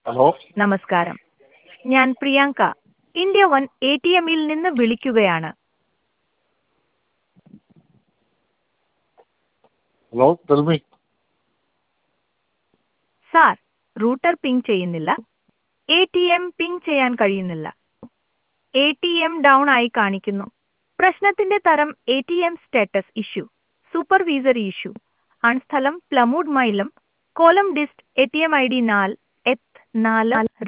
hello നമസ്കാരം ഞാൻ Priyanka India one A T എമ്മിൽ നിന്ന് വിളിക്കുകയാണ് hello tell me sir router ping ചെയ്യുന്നില്ല എ ടി എം പിങ് ചെയ്യാൻ കഴിയുന്നില്ല എ ടി എം ഡൗൺ ആയി കാണിക്കുന്നു പ്രശ്നത്തിന്റെ തരം A T M status issue supervisory issue ആണ് സ്ഥലം പ്ലമൂഡ് മൈലം കോലം ഡിസ്റ്റ് A T M I D നാല് എത്ത് നാല്